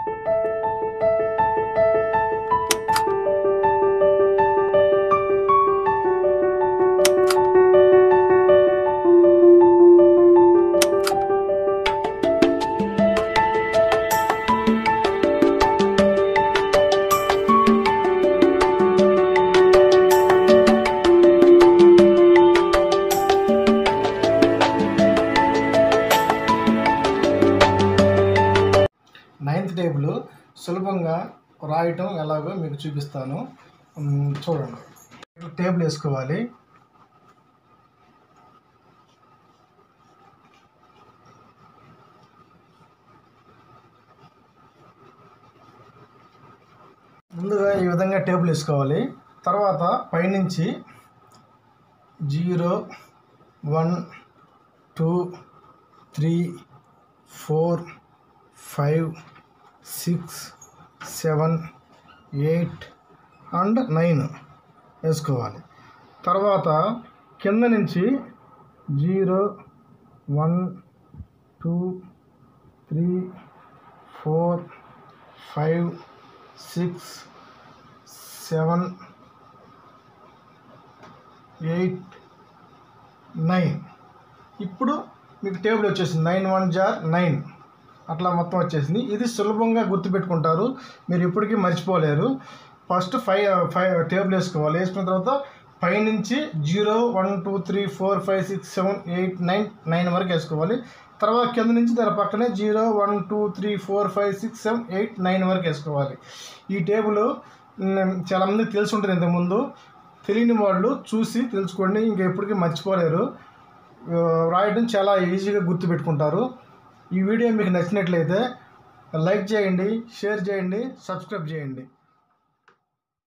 ninth table సులభంగా రాయటం ఎలాగో మీకు చూపిస్తాను మ్, చూడండి టేబుల్ వేసుకోవాలి ముందుగా ఈ విధంగా టేబుల్ వేసుకోవాలి తర్వాత పైనుంచి zero one two three four five six seven eight and nine వేసుకోవాలి తర్వాత కింద నుంచి zero one two three four five six seven eight nine ఇప్పుడు మీకు టేబుల్ వచ్చేసింది నైన్ వన్ జార్ నైన్ అట్లా మొత్తం వచ్చేసింది ఇది సులభంగా గుర్తుపెట్టుకుంటారు మీరు ఎప్పటికీ మర్చిపోలేరు ఫస్ట్ ఫైవ్ ఫైవ్ టేబుల్ వేసుకోవాలి వేసుకున్న తర్వాత పైనుంచి zero one two three four five six seven eight nine nine వరకు వేసుకోవాలి తర్వాత కింద నుంచి దాని పక్కనే zero one two three four five six seven eight nine వరకు వేసుకోవాలి ఈ టేబుల్ మ్, చాలామందికి తెలిసి ఉంటుంది ఇంతకుముందు తెలియని వాళ్ళు చూసి తెలుసుకోండి ఇంకా ఎప్పటికీ మర్చిపోలేరు ఆ, రాయడం చాలా ఈజీగా గుర్తుపెట్టుకుంటారు ఈ వీడియో మీకు నచ్చినట్లయితే లైక్ చేయండి షేర్ చేయండి సబ్స్క్రైబ్ చేయండి